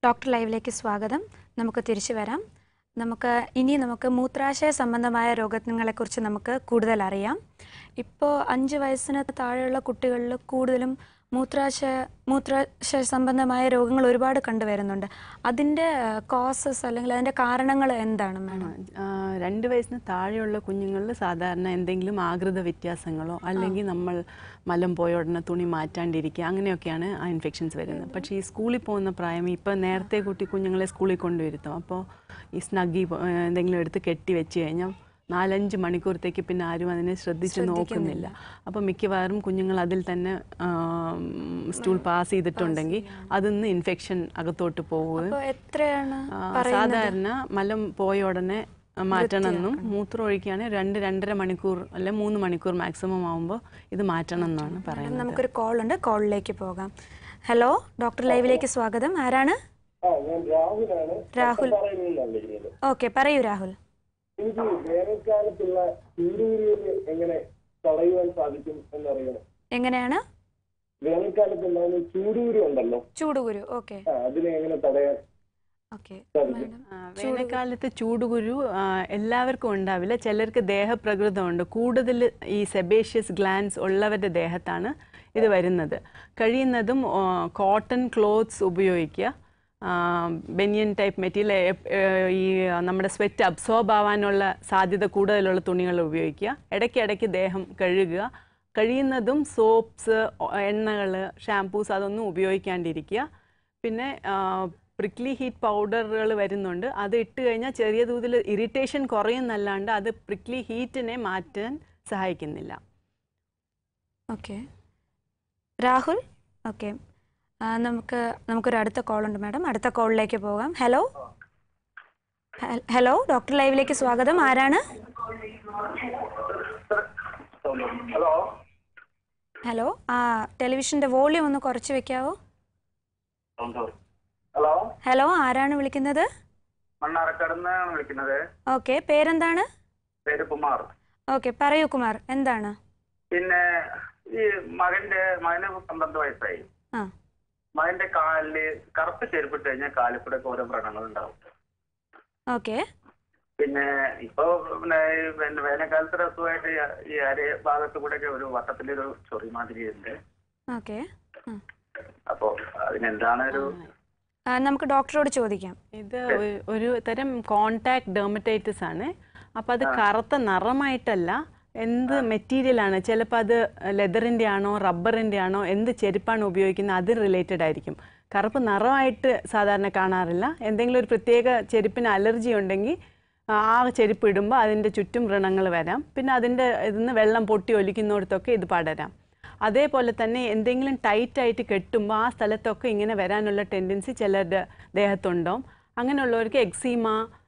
Doctor ലൈവിലേക്ക് സ്വാഗതം നമുക്ക് തിരിച്ചു വരാം നമുക്ക് ഇനി നമുക്ക് മൂത്രാശയ സംബന്ധമായ രോഗങ്ങളെക്കുറിച്ച് നമുക്ക് കൂടുതൽ അറിയാം ഇപ്പോൾ അഞ്ച് വയസ്സിന് താഴെയുള്ള കുട്ടികളിൽ കൂടുതലും മൂത്രാശയ മൂത്രാശയ സംബന്ധമായ രോഗങ്ങൾ ഒരുപാട് കണ്ടുവരുന്നുണ്ട് അതിൻ്റെ കോസസ് അല്ലെങ്കിൽ അതിൻ്റെ കാരണങ്ങൾ എന്താണ് മാഡം ആ, രണ്ട് വയസ്സിന് താഴെയുള്ള കുഞ്ഞുങ്ങളിൽ സാധാരണ എന്തെങ്കിലും ആകൃത വ്യത്യാസങ്ങളോ അല്ലെങ്കിൽ നമ്മൾ മലം പോയ ഉടനെ തുണി മാറ്റാണ്ടിരിക്കുക അങ്ങനെയൊക്കെയാണ് ആ ഇൻഫെക്ഷൻസ് വരുന്നത് പക്ഷേ ഈ സ്കൂളിൽ പോകുന്ന പ്രായം ഇപ്പം നേരത്തെ കുട്ടി കുഞ്ഞുങ്ങളെ സ്കൂളിൽ കൊണ്ടുവരുത്തും അപ്പോൾ ഈ സ്നഗ്ഗി പോ- എന്തെങ്കിലും എടുത്ത് കെട്ടി വെച്ച് കഴിഞ്ഞാൽ നാലഞ്ച് മണിക്കൂറത്തേക്ക് പിന്നെ ആരും അതിനെ ശ്രദ്ധിച്ച് നോക്കുന്നില്ല അപ്പോൾ മിക്കവാറും കുഞ്ഞുങ്ങൾ അതിൽ തന്നെ സ്റ്റൂൾ പാസ് ചെയ്തിട്ടുണ്ടെങ്കിൽ അതിൽ നിന്ന് ഇൻഫെക്ഷൻ അകത്തോട്ട് പോവുകയും അപ്പോൾ എത്രയാണ് ആ, സാധാരണ മലം പോയ ഉടനെ മാറ്റണമെന്നും മൂത്രം ഒഴിക്കുകയാണെങ്കിൽ രണ്ട് രണ്ടര മണിക്കൂർ അല്ലെ മൂന്ന് മണിക്കൂർ മാക്സിമം ആകുമ്പോൾ ഇത് മാറ്റണം എന്നാണ് പറയുന്നത് നമുക്കൊരു കോൾ ഉണ്ട് കോളിലേക്ക് പോകാം ഹലോ ഡോക്ടർ ലൈവിലേക്ക് സ്വാഗതം ആരാണ് ആ ഞാൻ രാഹുലാണ് രാഹുൽ പറയുന്നത് വിളിക്കുന്നത് ഓക്കെ പറയൂ രാഹുൽ എനിക്ക് വേനൽക്കാലത്തുള്ള ചൂടുകുരുവിന് എങ്ങനെ തടയുവാൻ സാധിക്കും എന്നറിയണം എങ്ങനെയാണ് വേനൽക്കാലത്തുണ്ടാകുന്ന ചൂടുകുരു ഉണ്ടല്ലോ ചൂടുകുരു ഓക്കെ ആ അതിനെ എങ്ങനെ തടയാൻ ഓക്കെ സാധിക്കും ആ, വേനൽക്കാലത്ത് ചൂടുകുരു ആ, എല്ലാവർക്കും ഉണ്ടാവില്ല ചിലർക്ക് ദേഹപ്രകൃതമുണ്ട് കൂടുതൽ ഈ സെബേഷ്യസ് ഗ്ലാൻസ് ഉള്ളവരുടെ ദേഹത്താണ് ഇത് വരുന്നത് കഴിയുന്നതും കോട്ടൺ ക്ലോത്ത്സ് ഉപയോഗിക്കുക ബെനിയൻ ടൈപ്പ് മെറ്റീരിയൽ ഈ നമ്മുടെ സ്വെറ്റ് അബ്സോർബ് ആവാനുള്ള സാധ്യത കൂടുതലുള്ള തുണികൾ ഉപയോഗിക്കുക ഇടയ്ക്കിടയ്ക്ക് ദേഹം കഴുകുക കഴിയുന്നതും സോപ്സ് എണ്ണകൾ ഷാംപൂസ് അതൊന്നും ഉപയോഗിക്കാണ്ടിരിക്കുക പിന്നെ പ്രിക്ലി ഹീറ്റ് പൗഡറുകൾ വരുന്നുണ്ട് അത് ഇട്ട് കഴിഞ്ഞാൽ ചെറിയ തോതിൽ ഇറിറ്റേഷൻ കുറയുന്നല്ലാണ്ട് അത് പ്രിക്ലി ഹീറ്റിനെ മാറ്റാൻ സഹായിക്കുന്നില്ല ഓക്കെ രാഹുൽ ഓക്കെ നമുക്ക് നമുക്കൊരു അടുത്ത കോൾ ഉണ്ട് മാഡം അടുത്ത കോളിലേക്ക് പോകാം ഹലോ ഹെ- ഹലോ ഡോക്ടർ ലൈവിലേക്ക് സ്വാഗതം ആരാണ് ഹലോ ഹലോ ആ ടെലിവിഷൻ്റെ വോളിയം ഒന്ന് കുറച്ച് വെക്കാവോ ഹലോ ഹലോ ആരാണ് വിളിക്കുന്നത് മണ്ണാറക്കടന്നാണ് വിളിക്കുന്നത് ഓക്കെ പേരെന്താണ് പേര് കുമാർ ഓക്കെ പറയൂ കുമാർ എന്താണ് പിന്നെ ഈ മകന്റെ മകന് പന്ത്രണ്ട് വയസ്സായി ആ മകന്റെ കാലില് കറുപ്പ് ചെരുപ്പിട്ട് കഴിഞ്ഞാൽ കാലിൽ കൂടെ ഒക്കെ ഓരോ വ്രണങ്ങൾ ഉണ്ടാവും ഓക്കെ പിന്നെ ഇപ്പൊ പിന്നെ ഈ പിന്നെ വേനൽക്കാലത്തെ രസമായിട്ട് ഈ അര ഭാഗത്ത് കൂടെ ഒക്കെ ഒരു വട്ടത്തിലൊരു ചൊറി മാതിരി ഉണ്ട് ഓക്കെ അപ്പൊ അതിനെന്താണ് ഒരു നമുക്ക് ഡോക്ടറോട് ചോദിക്കാം ഇത് ഒരു- ഒരു തരം കോണ്ടാക്ട് ഡെർമറ്റൈറ്റിസ് ആണ് അപ്പോൾ അത് കറുത്ത നിറമായിട്ടല്ല എന്ത് മെറ്റീരിയലാണ് ചിലപ്പോൾ അത് ലെതറിൻ്റെ ആണോ റബ്ബറിൻ്റെ ആണോ എന്ത് ചെരുപ്പാണ് ഉപയോഗിക്കുന്നത് അത് റിലേറ്റഡ് ആയിരിക്കും കറുപ്പ് നിറമായിട്ട് സാധാരണ കാണാറില്ല എന്തെങ്കിലും ഒരു പ്രത്യേക ചെരുപ്പിന് അലർജി ഉണ്ടെങ്കിൽ ആ ചെരുപ്പ് ഇടുമ്പോൾ അതിൻ്റെ ചുറ്റും വ്രണങ്ങൾ വരാം പിന്നെ അതിൻ്റെ ഇതിന്ന് വെള്ളം പൊട്ടി ഒലിക്കുന്നിടത്തൊക്കെ ഇത് പടരാം അതേപോലെ തന്നെ എന്തെങ്കിലും ടൈറ്റായിട്ട് കെട്ടുമ്പോൾ ആ സ്ഥലത്തൊക്കെ ഇങ്ങനെ വരാനുള്ള ടെൻഡൻസി ചിലരുടെ ദേഹത്തുണ്ടാവും അങ്ങനെയുള്ളവർക്ക് എക്സീമ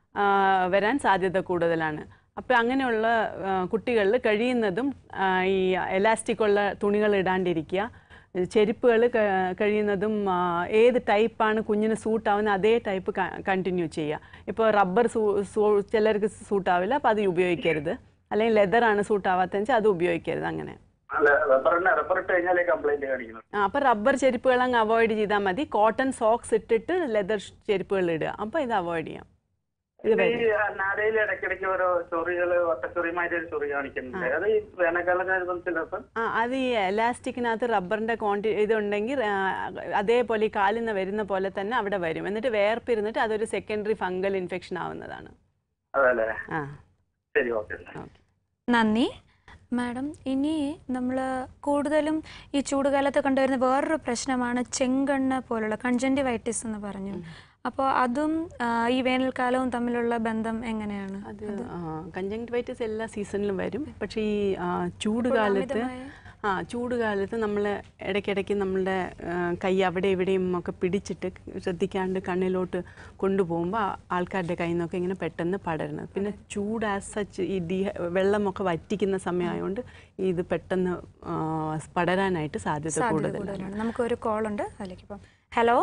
വരാൻ സാധ്യത കൂടുതലാണ് അപ്പോൾ അങ്ങനെയുള്ള കുട്ടികളിൽ കഴിയുന്നതും ആ, ഈ എലാസ്റ്റിക് ഉള്ള തുണികൾ ഇടാണ്ടിരിക്കുക ചെരുപ്പുകൾ കഴിയുന്നതും ആ, ഏത് ടൈപ്പാണ് കുഞ്ഞിന് സൂട്ട് ആവുന്ന അതേ ടൈപ്പ് കണ്ടിന്യൂ ചെയ്യുക ഇപ്പോൾ റബ്ബർ സൂ സൂ ചിലർക്ക് സൂട്ട് ആവില്ല അപ്പോൾ അത് ഉപയോഗിക്കരുത് അല്ലെങ്കിൽ ലെതറാണ് സൂട്ട് ആവാത്തതെന്ന് വെച്ചാൽ അത് ഉപയോഗിക്കരുത് അങ്ങനെ അല്ല റബ്ബറിന് റബ്ബർ ഇട്ട് കഴിഞ്ഞാലേ കംപ്ലൈന്റ് കാണിക്കുന്നത് ആ അപ്പോൾ റബ്ബർ ചെരുപ്പുകൾ അങ്ങ് അവോയ്ഡ് ചെയ്താൽ മതി കോട്ടൺ സോക്സ് ഇട്ടിട്ട് ലെതർ ചെരുപ്പുകൾ ഇടുക അപ്പോൾ ഇത് അവോയ്ഡ് ചെയ്യാം ഇത് ഈ വരും നാരയിൽ ഇടയ്ക്കിടയ്ക്ക് ഓരോ ചൊറികള് വട്ടച്ചൊറിമാതിരി ഒരു ചൊറി കാണിക്കുന്നുണ്ട് അത് ഈ വേനൽക്കാലം ചിലപ്പം ആ അത് ഈ എലാസ്റ്റിക്കിനകത്ത് റബ്ബറിൻ്റെ ക്വാണ്ടി ഇതുണ്ടെങ്കിൽ ആ, അതേപോലെ ഈ കാലിൽ നിന്ന് വരുന്ന പോലെ തന്നെ അവിടെ വരും എന്നിട്ട് വേർപ്പിരുന്നിട്ട് അതൊരു സെക്കൻഡറി ഫംഗൽ ഇൻഫെക്ഷൻ ആവുന്നതാണ് അതല്ലേ ആ ശരി ഓക്കെ ഓക്കെ നന്ദി മാഡം ഇനി നമ്മൾ കൂടുതലും ഈ ചൂടുകാലത്ത് കണ്ടുവരുന്ന വേറൊരു പ്രശ്നമാണ് ചെങ്കണ്ണ് പോലുള്ള കൺജൻറ്റിവൈറ്റിസ് എന്ന് പറഞ്ഞു അപ്പോൾ അതും ആ, ഈ വേനൽക്കാലവും തമ്മിലുള്ള ബന്ധം എങ്ങനെയാണ് അത് കഞ്ചങ്ക്ടിവൈറ്റിസ് എല്ലാ സീസണിലും വരും പക്ഷേ ഈ ആ, ചൂടുകാലത്ത് ആ ചൂടുകാലത്ത് നമ്മൾ ഇടയ്ക്കിടയ്ക്ക് നമ്മളുടെ ആ, കൈ അവിടെ ഇവിടെയും ഒക്കെ പിടിച്ചിട്ട് ശ്രദ്ധിക്കാണ്ട് കണ്ണിലോട്ട് കൊണ്ടുപോകുമ്പോൾ ആ- ആൾക്കാരുടെ കയ്യിൽ നിന്നൊക്കെ ഇങ്ങനെ പെട്ടെന്ന് പടരുന്നത് പിന്നെ ചൂട് ആസ് സച്ച് ഈ ഡി വെള്ളമൊക്കെ വറ്റിക്കുന്ന സമയമായതുകൊണ്ട് ഇത് പെട്ടെന്ന് ആ, പടരാനായിട്ട് സാധ്യത സാധ്യത കൂടുതലാണ് കൂടുതലാണ് നമുക്കൊരു കോൾ ഉണ്ട് അതിലേക്ക് പോകാം ഹലോ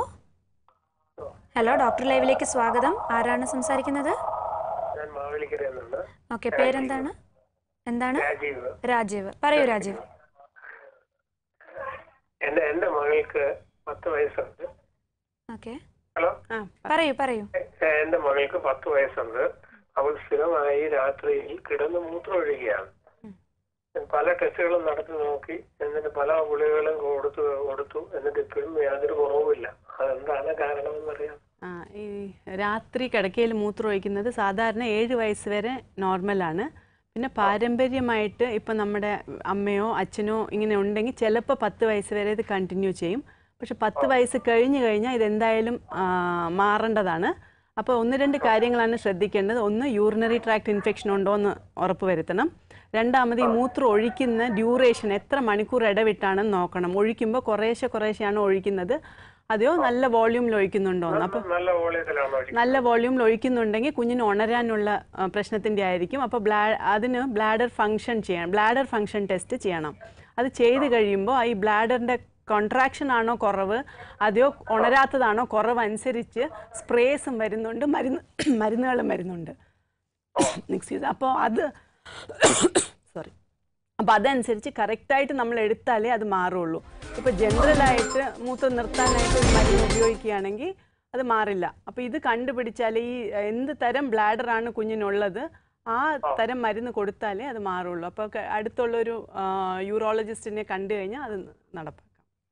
ഹലോ ഡോക്ടർ ലൈവിലേക്ക് സ്വാഗതം ആരാണ് സംസാരിക്കുന്നത് ഞാൻ മാവേലിക്കരയെന്നുണ്ട് ഓക്കെ പേരെന്താണ് എന്താണ് രാജീവ് രാജീവ് പറയൂ രാജീവ് എന്റെ എന്റെ മകൾക്ക് പത്ത് വയസ്സുണ്ട് ഓക്കെ ഹലോ ആ പറയൂ പറയൂ എ- എന്റെ മകൾക്ക് പത്ത് വയസ്സുണ്ട് അവൾ സ്ഥിരമായി രാത്രിയിൽ കിടന്ന് മൂത്രം ഒഴുകുകയാണ് പല ടെസ്റ്റുകളും നടത്തി നോക്കി എന്നിട്ട് പല ഗുളികകളും കൊടുത്തു കൊടുത്തു എന്നിട്ട് ഇപ്പോഴും യാതൊരു കുറവുമില്ല അതെന്താണ് കാരണമെന്നറിയാം ആ ഈ രാത്രി കിടക്കയിൽ മൂത്രം ഒഴിക്കുന്നത് സാധാരണ ഏഴ് വയസ്സ് വരെ നോർമലാണ് പിന്നെ പാരമ്പര്യമായിട്ട് ഇപ്പം നമ്മുടെ അമ്മയോ അച്ഛനോ ഇങ്ങനെ ഉണ്ടെങ്കിൽ ചിലപ്പോൾ പത്ത് വയസ്സ് വരെ ഇത് കണ്ടിന്യൂ ചെയ്യും പക്ഷെ പത്ത് വയസ്സ് കഴിഞ്ഞ് കഴിഞ്ഞാൽ ഇതെന്തായാലും ആ, മാറേണ്ടതാണ് അപ്പോൾ ഒന്ന് രണ്ട് കാര്യങ്ങളാണ് ശ്രദ്ധിക്കേണ്ടത് ഒന്ന് യൂറിനറി ട്രാക്ട് ഇൻഫെക്ഷൻ ഉണ്ടോ എന്ന് ഉറപ്പ് വരുത്തണം രണ്ടാമത് ഈ മൂത്രം ഒഴിക്കുന്ന ഡ്യൂറേഷൻ എത്ര മണിക്കൂർ ഇടവിട്ടാണെന്ന് നോക്കണം ഒഴിക്കുമ്പോൾ കുറേശ്ശെ കുറേശ്ശെയാണ് ഒഴിക്കുന്നത് അതെയോ നല്ല വോള്യൂമിൽ ഒഴിക്കുന്നുണ്ടോ എന്ന് അപ്പോൾ നല്ല വോളിയത്തിലാണോ നല്ല വോള്യൂമിൽ ഒഴിക്കുന്നുണ്ടെങ്കിൽ കുഞ്ഞിന് ഉണരാനുള്ള ആ, പ്രശ്നത്തിൻ്റെ ആയിരിക്കും അപ്പോൾ ബ്ലാ അതിന് ബ്ലാഡർ ഫങ്ഷൻ ചെയ്യണം ബ്ലാഡർ ഫങ്ഷൻ ടെസ്റ്റ് ചെയ്യണം അത് ചെയ്ത് കഴിയുമ്പോൾ ഈ ബ്ലാഡറിൻ്റെ കോൺട്രാക്ഷൻ ആണോ കുറവ് അതെയോ ഉണരാത്തതാണോ കുറവ് അനുസരിച്ച് സ്പ്രേസും വരുന്നുണ്ട് മരുന്ന് മരുന്നുകളും വരുന്നുണ്ട് എക്സ്ക്യൂസ് അപ്പോൾ അത് സോറി അപ്പോൾ അതനുസരിച്ച് കറക്റ്റായിട്ട് നമ്മൾ എടുത്താലേ അത് മാറുള്ളൂ ഇപ്പോൾ ജനറലായിട്ട് മൂത്രം നിർത്താനായിട്ട് ഒരു മരുന്ന് ഉപയോഗിക്കുകയാണെങ്കിൽ അത് മാറില്ല അപ്പോൾ ഇത് കണ്ടുപിടിച്ചാൽ ഈ എന്ത് തരം ബ്ലാഡറാണ് കുഞ്ഞിനുള്ളത് ആ തരം മരുന്ന് കൊടുത്താലേ അത് മാറുള്ളൂ അപ്പോൾ ക- അടുത്തുള്ളൊരു യൂറോളജിസ്റ്റിനെ കണ്ടു കഴിഞ്ഞാൽ അത് നടപ്പാക്കാം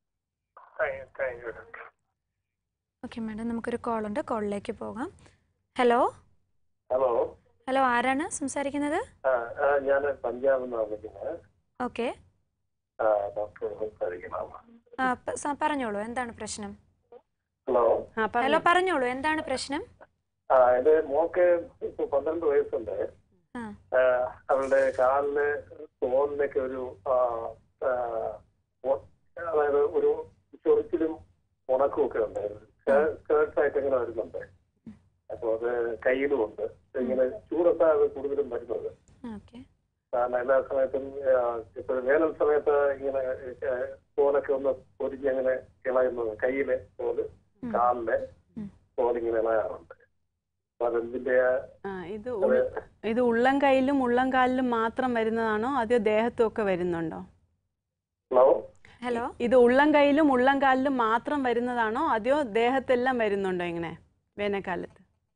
thank you doctor okay madam നമുക്കൊരു കോൾ ഉണ്ട് കോളിലേക്ക് പോകാം ഹലോ ഹലോ ഹലോ ആരാണ് സംസാരിക്കുന്നത് ആ ആ, ഞാൻ പഞ്ചാബിൽ നിന്നാണ് വിളിക്കുന്നത് ഓക്കെ ആ, ഡോക്ടർ സംസാരിക്കണം ആ, പ- സ- പറഞ്ഞോളൂ എന്താണ് പ്രശ്നം ഹലോ ആ ഹലോ പറഞ്ഞു പറഞ്ഞോളൂ എന്താണ് പ്രശ്നം ആ ഇത് മോക്ക് ഇപ്പൊ പന്ത്രണ്ട് വയസ്സുണ്ട് ആ ആ, അവളുടെ കാലിന് തോളിലൊക്കെ ഒരു ആ, ആ, ഒ- അതായത് ഒരു ചൊറിച്ചിലും ഉണക്കും ഒക്കെ ഉണ്ടായിരുന്നു സ്കേർട്സ് ആയിട്ട് ഇങ്ങനെ വരുന്നുണ്ട് അപ്പൊ അത് കയ്യിലും ഉണ്ട് ഇങ്ങനെ ചൂടത്താ അത് കൂടുതലും വരുന്നത് ഓക്കെ കാരണം എല്ലാ സമയത്തും ആ, ഇപ്പൊ വേനൽ സമയത്ത് ഇങ്ങനെ ആ, തോലൊക്കെ ഒന്ന് പൊരിഞ്ഞ് അങ്ങനെ ഇളയുന്നത് കയ്യിലെ തോല് ഉം. കാലിലെ ഉം. തോലിങ്ങനെ ഇളയാറുണ്ട് അപ്പൊ അതെന്തിന്റെ ആ ഇത് ഉൾ- ഇത് ഉള്ളം കൈയിലും ഉള്ളം കാലിലും മാത്രം വരുന്നതാണോ അതെയോ ദേഹത്തും ഒക്കെ വരുന്നുണ്ടോ ഹലോ ഹലോ ഇത് ഉള്ളം കൈയിലും ഉള്ളം കാലിലും മാത്രം വരുന്നതാണോ അതെയോ ദേഹത്തെല്ലാം വരുന്നുണ്ടോ ഇങ്ങനെ വേനൽക്കാലത്ത്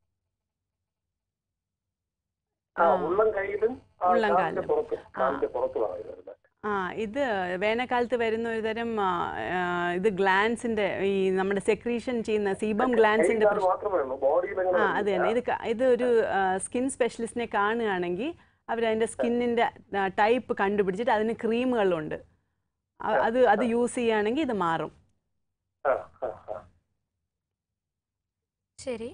ആ ആ. ഉള്ളം കയ്യിലും ആ, ഉള്ളം കാലിന്റെ കാലിലും. പുറത്തും കാലിന്റെ പുറത്തുമാണ് ഇത് വരുന്നത് ആ ഇത് വേനൽക്കാലത്ത് വരുന്ന ഒരു തരം ആ, ആ, ഇത് ഗ്ലാൻസിന്റെ ഈ നമ്മുടെ സെക്രീഷൻ ചെയ്യുന്ന സീബം ഗ്ലാൻസിന്റെ കൈ കാല് മാത്രമേ ഉള്ളൂ ബോഡിയിൽ ആ അത് തന്നെ ഇത് ക- ഇത് ഒരു സ്കിൻ സ്പെഷ്യലിസ്റ്റിനെ കാണുകയാണെങ്കിൽ അവർ അതിൻ്റെ സ്കിന്നിൻ്റെ ടൈപ്പ് കണ്ടുപിടിച്ചിട്ട് അതിന് ക്രീമുകളുണ്ട് അ- അത് അത് യൂസ് ചെയ്യുകയാണെങ്കിൽ ഇത് മാറും ആ ആ ആ ശരി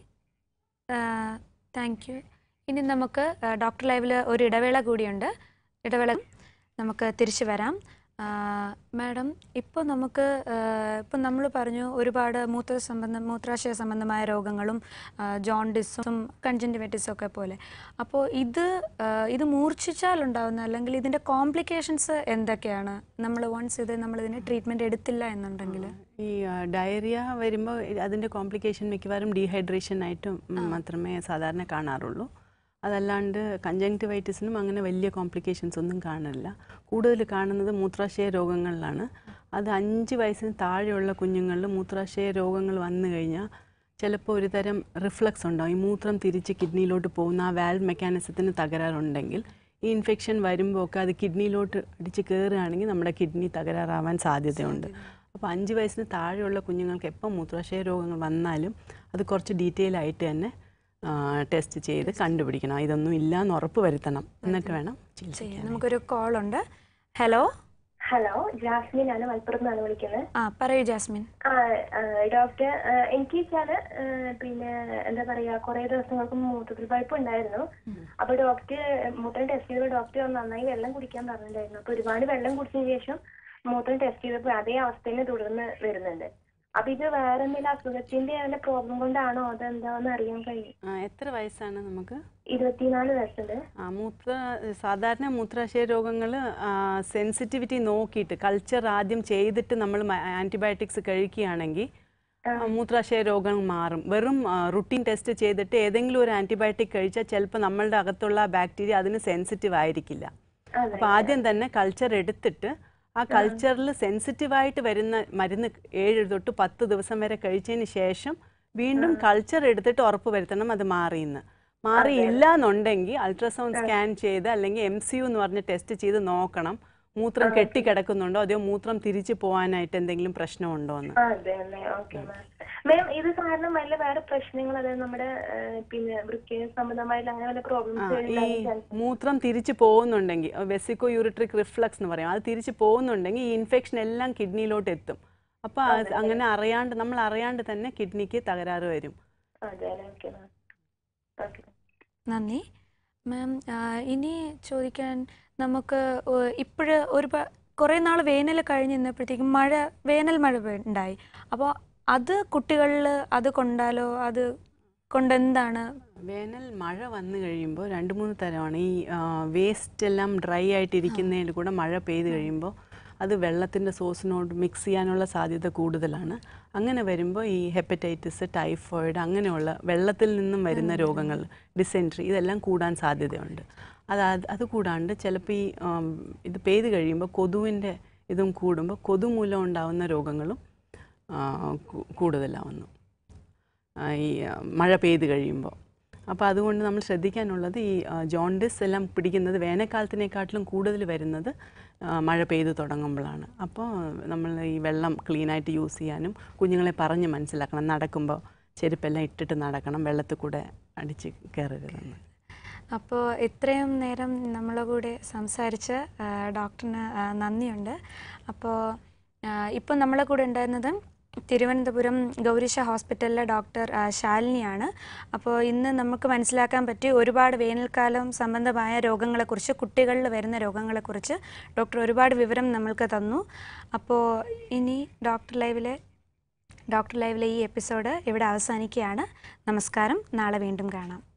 താങ്ക് യു ഇനി നമുക്ക് ആ, ഡോക്ടർ ലൈവിൽ ഒരു ഇടവേള കൂടിയുണ്ട് ഇടവേള നമുക്ക് തിരിച്ചു വരാം ആ, മാഡം ഇപ്പോൾ നമുക്ക് ഇപ്പം നമ്മൾ പറഞ്ഞു ഒരുപാട് മൂത്ര സംബന്ധം മൂത്രാശയ സംബന്ധമായ രോഗങ്ങളും ആ, ജോണ്ടിസും കൺജൻറ്റിവൈറ്റിസും ഒക്കെ പോലെ അപ്പോൾ ഇത് ആ, ഇത് മൂർച്ഛിച്ചാൽ ഉണ്ടാകുന്ന അല്ലെങ്കിൽ ഇതിൻ്റെ കോംപ്ലിക്കേഷൻസ് എന്തൊക്കെയാണ് നമ്മൾ വൺസ് ഇത് നമ്മളിതിന് ട്രീറ്റ്മെൻറ്റ് എടുത്തില്ല എന്നുണ്ടെങ്കിൽ ഈ ഡയറിയ വരുമ്പോൾ അതിൻ്റെ കോംപ്ലിക്കേഷൻ മിക്കവാറും ഡീഹൈഡ്രേഷൻ ആയിട്ടും മാത്രമേ സാധാരണ കാണാറുള്ളൂ അതല്ലാണ്ട് കഞ്ചങ്ക്റ്റിവൈറ്റിസിനും അങ്ങനെ വലിയ കോംപ്ലിക്കേഷൻസ് ഒന്നും കാണില്ല കൂടുതൽ കാണുന്നത് മൂത്രാശയ രോഗങ്ങളിലാണ് അത് അഞ്ച് വയസ്സിന് താഴെയുള്ള കുഞ്ഞുങ്ങളിൽ മൂത്രാശയ രോഗങ്ങൾ വന്നു കഴിഞ്ഞാൽ ചിലപ്പോൾ ഒരു തരം റിഫ്ലക്സ് ഉണ്ടാവും ഈ മൂത്രം തിരിച്ച് കിഡ്നിയിലോട്ട് പോകുന്ന ആ വാൽവ് മെക്കാനിസത്തിന് തകരാറുണ്ടെങ്കിൽ ഈ ഇൻഫെക്ഷൻ വരുമ്പോൾ ഒക്കെ അത് കിഡ്നിയിലോട്ട് അടിച്ച് കയറുകയാണെങ്കിൽ നമ്മുടെ കിഡ്നി തകരാറാവാൻ സാധ്യതയുണ്ട് അപ്പോൾ അഞ്ച് വയസ്സിന് താഴെയുള്ള കുഞ്ഞുങ്ങൾക്ക് എപ്പം മൂത്രാശയ രോഗങ്ങൾ വന്നാലും അത് കുറച്ച് ഡീറ്റെയിൽ ആയിട്ട് തന്നെ ടെസ്റ്റ് ചെയ്ത് കണ്ടുപിടിക്കണം ഇതൊന്നും ഇല്ല എന്ന് ഉറപ്പ് വരുത്തണം എന്നിട്ട് വേണം ചികിത്സിക്കാൻ ചെയ്യാം നമുക്കൊരു കോൾ ഉണ്ട് ഹലോ ഹലോ ജാസ്മിൻ ആണ് മലപ്പുറത്ത് നിന്നാണ് വിളിക്കുന്നത് ആ പറയൂ ജാസ്മിൻ ആ ആ, ഡോക്ടർ ആ, എനിക്ക് വെച്ചാല് ആ, പിന്നെ എന്താ പറയാ കുറെ ദിവസങ്ങൾക്ക് മൂത്രത്തിൽ പഴുപ്പ് ഉണ്ടായിരുന്നു അപ്പൊ ഡോക്ടർ മൂത്രം ടെസ്റ്റ് ചെയ്തപ്പോൾ ഡോക്ടർ നന്നായി വെള്ളം കുടിക്കാൻ പറഞ്ഞിട്ടുണ്ടായിരുന്നു അപ്പൊ ഒരുപാട് വെള്ളം കുടിച്ചതിന് ശേഷം മൂത്രം ടെസ്റ്റ് ചെയ്തപ്പോൾ അതേ അവസ്ഥ തന്നെ തുടർന്ന് വരുന്നുണ്ട് അപ്പൊ ഇത് വേറെ എന്തെങ്കിലും അസുഖത്തിന്റെ വല്ല പ്രോബ്ലം കൊണ്ടാണോ അതെന്താന്ന് അറിയാൻ കഴിയും ആ, എത്ര വയസ്സാണ് നമുക്ക് ഇരുപത്തിനാല് വയസ്സുണ്ട് ആ മൂത്ര സാധാരണ മൂത്രാശയ രോഗങ്ങൾ സെൻസിറ്റിവിറ്റി നോക്കിയിട്ട് കൾച്ചർ ആദ്യം ചെയ്തിട്ട് നമ്മൾ ആൻറ്റിബയോട്ടിക്സ് കഴിക്കുകയാണെങ്കിൽ ആ, മൂത്രാശയ രോഗം മാറും വെറും റുട്ടീൻ ടെസ്റ്റ് ചെയ്തിട്ട് ഏതെങ്കിലും ഒരു ആൻറ്റിബയോട്ടിക് കഴിച്ചാൽ ചിലപ്പോൾ നമ്മളുടെ അകത്തുള്ള ബാക്ടീരിയ അതിന് സെൻസിറ്റീവ് ആയിരിക്കില്ല അതെ അപ്പോൾ ആദ്യം തന്നെ കൾച്ചർ എടുത്തിട്ട് ആ കൾച്ചറിൽ സെൻസിറ്റീവായിട്ട് വരുന്ന മരുന്ന് ഏഴ് തൊട്ട് പത്ത് ദിവസം വരെ കഴിച്ചതിന് ശേഷം വീണ്ടും കൾച്ചർ എടുത്തിട്ട് ഉറപ്പ് വരുത്തണം അത് മാറിയെന്ന് മാറിയില്ല എന്നുണ്ടെങ്കിൽ അൾട്രാസൗണ്ട് സ്കാൻ ചെയ്ത് അല്ലെങ്കിൽ എം സി യു എന്ന് പറഞ്ഞ് ടെസ്റ്റ് ചെയ്ത് നോക്കണം മൂത്രം കെട്ടിക്കിടക്കുന്നുണ്ടോ അതെയോ മൂത്രം തിരിച്ചു പോകാനായിട്ട് എന്തെങ്കിലും പ്രശ്നമുണ്ടോ എന്ന് അതെ അല്ലേ ഓക്കെ മാം മാം ഇത് കാരണം വല്ല വേറെ പ്രശ്നങ്ങൾ അതായത് നമ്മുടെ ആ, പിന്നെ വൃക്ക സംബന്ധമായിട്ട് അങ്ങനെ വല്ല ആ, പ്രോബ്ലംസ് ഈ മൂത്രം തിരിച്ചു പോകുന്നുണ്ടെങ്കിൽ വെസിക്കോ യൂറിട്രിക് റിഫ്ലക്സ് എന്ന് പറയും അത് തിരിച്ചു പോകുന്നുണ്ടെങ്കിൽ ഈ ഇൻഫെക്ഷൻ എല്ലാം കിഡ്നിയിലോട്ട് എത്തും അപ്പോൾ അങ്ങനെ അറിയാണ്ട് നമ്മൾ അറിയാണ്ട് തന്നെ കിഡ്നിക്ക് തകരാറ് വരും അതെ അല്ലേ ഓക്കെ മാം ഓക്കെ നന്ദി മാം ആ, ഇനി ചോദിക്കാൻ നമുക്ക് ഇപ്പോഴ് ഒരു കുറേ നാൾ വേനൽ കഴിഞ്ഞ് നിന്നപ്പോഴത്തേക്കും മഴ വേനൽ മഴ പെ- ഉണ്ടായി അപ്പോൾ അത് കുട്ടികളിൽ അത് കൊണ്ടാലോ അത് കൊണ്ട് എന്താണ് വേനൽ മഴ വന്നു കഴിയുമ്പോൾ രണ്ട് മൂന്ന് തരമാണ് ഈ വേസ്റ്റ് എല്ലാം ഡ്രൈ ആയിട്ട് ഇരിക്കുന്നതിൽ കൂടെ മഴ പെയ്ത് കഴിയുമ്പോൾ അത് വെള്ളത്തിൻ്റെ സോഴ്സിനോട് മിക്സ് ചെയ്യാനുള്ള സാധ്യത കൂടുതലാണ് അങ്ങനെ വരുമ്പോൾ ഈ ഹെപ്പറ്റൈറ്റിസ് ടൈഫോയിഡ് അങ്ങനെയുള്ള വെള്ളത്തിൽ നിന്നും വരുന്ന രോഗങ്ങൾ ഡിസെൻട്രി ഇതെല്ലാം കൂടാൻ സാധ്യതയുണ്ട് അത് അത് അത് കൂടാണ്ട് ചിലപ്പോൾ ഈ ആം, ഇത് പെയ്ത് കഴിയുമ്പോൾ കൊതുവിൻ്റെ ഇതും കൂടുമ്പോൾ കൊതു മൂലം ഉണ്ടാവുന്ന രോഗങ്ങളും ആ, കൂ- കൂടുതലാവുന്നു ആ, ഈ ആ, മഴ പെയ്ത് കഴിയുമ്പോൾ അപ്പോൾ അതുകൊണ്ട് നമ്മൾ ശ്രദ്ധിക്കാനുള്ളത് ഈ ആ, ജോണ്ടിസ് എല്ലാം പിടിക്കുന്നത് വേനൽക്കാലത്തിനേക്കാട്ടിലും കൂടുതൽ വരുന്നത് ആ, മഴ പെയ്ത് തുടങ്ങുമ്പോഴാണ് അപ്പോൾ നമ്മൾ ഈ വെള്ളം ക്ലീനായിട്ട് യൂസ് ചെയ്യാനും കുഞ്ഞുങ്ങളെ പറഞ്ഞ് മനസ്സിലാക്കണം നടക്കുമ്പോൾ ചെരുപ്പെല്ലാം ഇട്ടിട്ട് നടക്കണം വെള്ളത്തിൽ കൂടെ അടിച്ച് കയറരുതെന്ന് അപ്പോൾ ഇത്രയും നേരം നമ്മളെ കൂടെ സംസാരിച്ച ആ, ഡോക്ടറിന് ആ, നന്ദിയുണ്ട് അപ്പോൾ ഇപ്പോൾ നമ്മളെ കൂടെ ഉണ്ടായിരുന്നത് തിരുവനന്തപുരം ഗൗരീശ ഹോസ്പിറ്റലിലെ ഡോക്ടർ ആ, ശാലിനിയാണ് അപ്പോൾ ഇന്ന് നമുക്ക് മനസ്സിലാക്കാൻ പറ്റി ഒരുപാട് വേനൽക്കാലം സംബന്ധമായ രോഗങ്ങളെക്കുറിച്ച് കുട്ടികളിൽ വരുന്ന രോഗങ്ങളെക്കുറിച്ച് ഡോക്ടർ ഒരുപാട് വിവരം നമ്മൾക്ക് തന്നു അപ്പോൾ ഇനി ഡോക്ടർ ലൈവിലെ ഡോക്ടർ ലൈവിലെ ഈ എപ്പിസോഡ് ഇവിടെ അവസാനിക്കുകയാണ് നമസ്കാരം നാളെ വീണ്ടും കാണാം